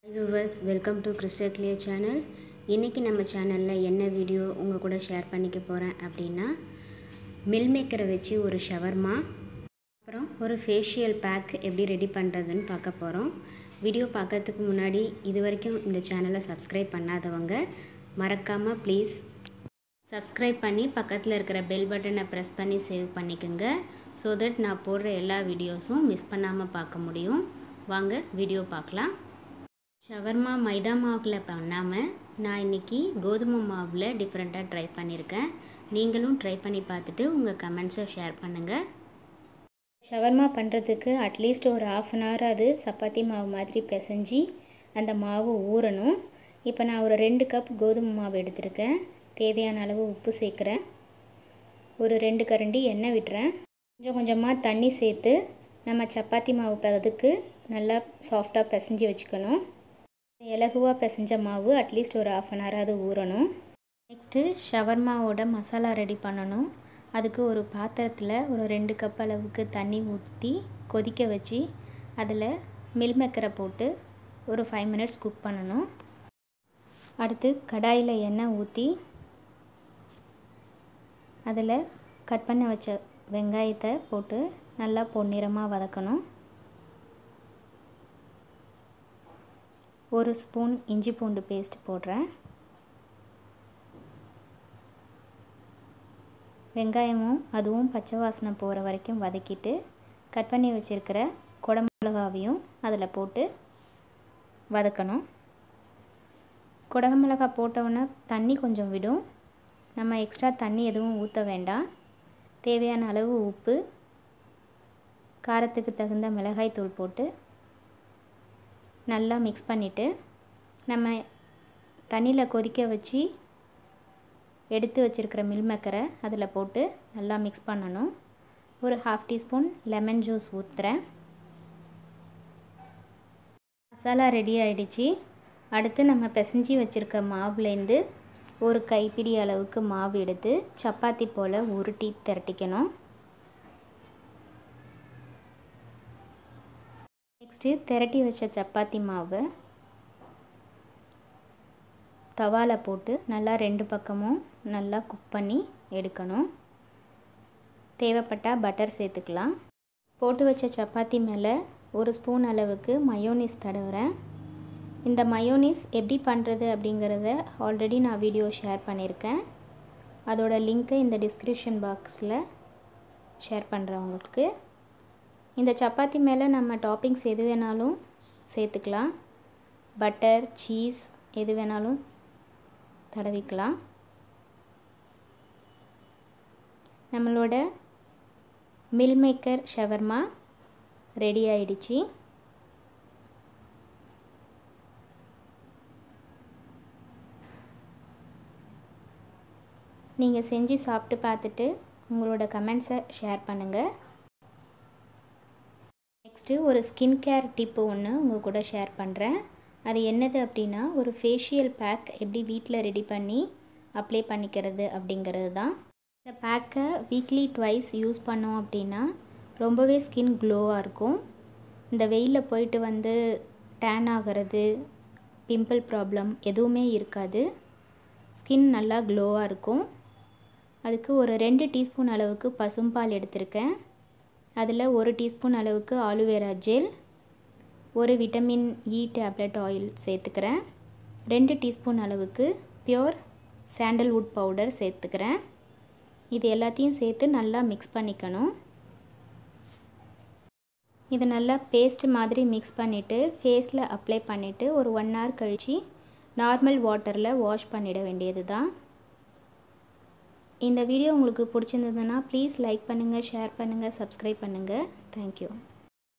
viewers welcome to crystal clear channel இன்றைக்கி நம்ம சேனலில் என்ன வீடியோ உங்கள் கூட ஷேர் பண்ணிக்க போகிறேன் அப்படின்னா மில் மேக்கரை வச்சு ஒரு ஷவர்மா அப்புறம் ஒரு ஃபேஷியல் பேக் எப்படி ரெடி பண்ணுறதுன்னு பார்க்க போகிறோம் வீடியோ பார்க்கறதுக்கு முன்னாடி இது வரைக்கும் இந்த சேனலை சப்ஸ்கிரைப் பண்ணாதவங்க மறக்காமல் ப்ளீஸ் சப்ஸ்கிரைப் பண்ணி பக்கத்தில் இருக்கிற பெல் பட்டனை ப்ரெஸ் பண்ணி சேவ் பண்ணிக்கோங்க ஸோ தட் நான் போடுற எல்லா வீடியோஸும் மிஸ் பண்ணாமல் பார்க்க முடியும் வாங்க வீடியோ பார்க்கலாம் ஷவர்மா மைதா மாவில் பண்ணாமல் நான் இன்றைக்கி கோதுமை மாவில் டிஃப்ரெண்ட்டாக ட்ரை பண்ணியிருக்கேன் நீங்களும் ட்ரை பண்ணி பார்த்துட்டு உங்கள் கமெண்ட்ஸை ஷேர் பண்ணுங்கள் ஷவர்மா பண்ணுறதுக்கு அட்லீஸ்ட் ஒரு ஆஃப் அன் ஹவர் அது சப்பாத்தி மாவு மாதிரி பிசைஞ்சு அந்த மாவு ஊறணும் இப்போ நான் ஒரு ரெண்டு கப் கோதுமை மாவு எடுத்திருக்கேன் தேவையான அளவு உப்பு சேர்க்குறேன் ஒரு ரெண்டு கரண்டி எண்ணெய் விட்டுறேன் கொஞ்சம் கொஞ்சமாக தண்ணி சேர்த்து நம்ம சப்பாத்தி மாவு பதத்துக்கு நல்லா சாஃப்டாக பிசைஞ்சு வச்சுக்கணும் இலகுவாக பிசைஞ்ச மாவு அட்லீஸ்ட் ஒரு ஆஃப் அன் ஹவராவது ஊறணும் நெக்ஸ்ட்டு ஷவர்மாவோட மசாலா ரெடி பண்ணணும் அதுக்கு ஒரு பாத்திரத்தில் ஒரு ரெண்டு கப் அளவுக்கு தண்ணி ஊற்றி கொதிக்க வச்சு அதில் மில் மேக்கரை போட்டு ஒரு ஃபைவ் மினிட்ஸ் குக் பண்ணணும் அடுத்து கடாயில் எண்ணெய் ஊற்றி அதில் கட் பண்ண வச்ச வெங்காயத்தை போட்டு நல்லா பொன்னிறமாக வதக்கணும் ஒரு ஸ்பூன் இஞ்சி பூண்டு பேஸ்ட் போடுறேன் வெங்காயமும் அதுவும் பச்சை வாசனை போகிற வரைக்கும் வதக்கிட்டு கட் பண்ணி வச்சுருக்கிற குடமிளகாவையும் அதில் போட்டு வதக்கணும் குடமிளகா போட்டோன்னே தண்ணி கொஞ்சம் விடும் நம்ம எக்ஸ்ட்ரா தண்ணி எதுவும் ஊற்ற வேண்டாம் தேவையான அளவு உப்பு காரத்துக்கு தகுந்த மிளகாய் தூள் போட்டு நல்லா மிக்ஸ் பண்ணிவிட்டு நம்ம தண்ணியில் கொதிக்க வச்சு எடுத்து வச்சுருக்கிற மில் மேக்கரை அதில் போட்டு நல்லா மிக்ஸ் பண்ணணும் ஒரு ஹாஃப் டீஸ்பூன் லெமன் ஜூஸ் ஊற்றுறேன் மசாலா ரெடி ஆகிடுச்சு அடுத்து நம்ம பிசைஞ்சி வச்சுருக்க மாவுலேருந்து ஒரு கைப்பிடி அளவுக்கு மாவு எடுத்து சப்பாத்தி போல் உருட்டி திரட்டிக்கணும் நெக்ஸ்ட்டு திரட்டி வச்ச சப்பாத்தி மாவை தவாவில் போட்டு நல்லா ரெண்டு பக்கமும் நல்லா குக் பண்ணி எடுக்கணும் தேவைப்பட்டால் பட்டர் சேர்த்துக்கலாம் போட்டு வச்ச சப்பாத்தி மேலே ஒரு ஸ்பூன் அளவுக்கு மயோனிஸ் தடவுறேன் இந்த மயோனிஸ் எப்படி பண்ணுறது அப்படிங்கிறத ஆல்ரெடி நான் வீடியோ ஷேர் பண்ணியிருக்கேன் அதோட லிங்க்கை இந்த டிஸ்கிரிப்ஷன் பாக்ஸில் ஷேர் பண்ணுறேன் உங்களுக்கு இந்த சப்பாத்தி மேலே நம்ம டாப்பிங்ஸ் எது வேணாலும் சேர்த்துக்கலாம் பட்டர் சீஸ் எது வேணாலும் தடவிக்கலாம் நம்மளோட மில் மேக்கர் ஷவர்மா ரெடி ஆயிடுச்சு நீங்கள் செஞ்சு சாப்பிட்டு பார்த்துட்டு உங்களோட கமெண்ட்ஸை ஷேர் பண்ணுங்கள் நெக்ஸ்ட்டு ஒரு ஸ்கின் கேர் டிப்பு ஒன்று உங்கள் கூட ஷேர் பண்ணுறேன் அது என்னது அப்படின்னா ஒரு ஃபேஷியல் பேக் எப்படி வீட்டில் ரெடி பண்ணி அப்ளை பண்ணிக்கிறது அப்படிங்கிறது தான் இந்த பேக்கை வீக்லி ட்வைஸ் யூஸ் பண்ணோம் அப்படின்னா ரொம்பவே ஸ்கின் க்ளோவாக இருக்கும் இந்த வெயிலில் போயிட்டு வந்து டேன் ஆகிறது பிம்பிள் ப்ராப்ளம் எதுவுமே இருக்காது ஸ்கின் நல்லா க்ளோவாக இருக்கும் அதுக்கு ஒரு ரெண்டு டீஸ்பூன் அளவுக்கு பசும்பால் எடுத்திருக்கேன் அதில் ஒரு டீஸ்பூன் அளவுக்கு ஆலுவேரா ஜெல் ஒரு விட்டமின் இ டேப்லெட் ஆயில் சேர்த்துக்கிறேன் ரெண்டு டீஸ்பூன் அளவுக்கு பியோர் சாண்டல்வுட் பவுடர் சேர்த்துக்கிறேன் இது எல்லாத்தையும் சேர்த்து நல்லா மிக்ஸ் பண்ணிக்கணும் இது நல்லா பேஸ்ட் மாதிரி மிக்ஸ் பண்ணிவிட்டு ஃபேஸில் அப்ளை பண்ணிவிட்டு ஒரு ஒன் ஹவர் கழித்து நார்மல் வாட்டரில் வாஷ் பண்ணிட வேண்டியது தான் இந்த வீடியோ உங்களுக்கு பிடிச்சிருந்ததுன்னா ப்ளீஸ் லைக் பண்ணுங்கள் ஷேர் பண்ணுங்கள் சப்ஸ்கிரைப் பண்ணுங்கள் தேங்க்யூ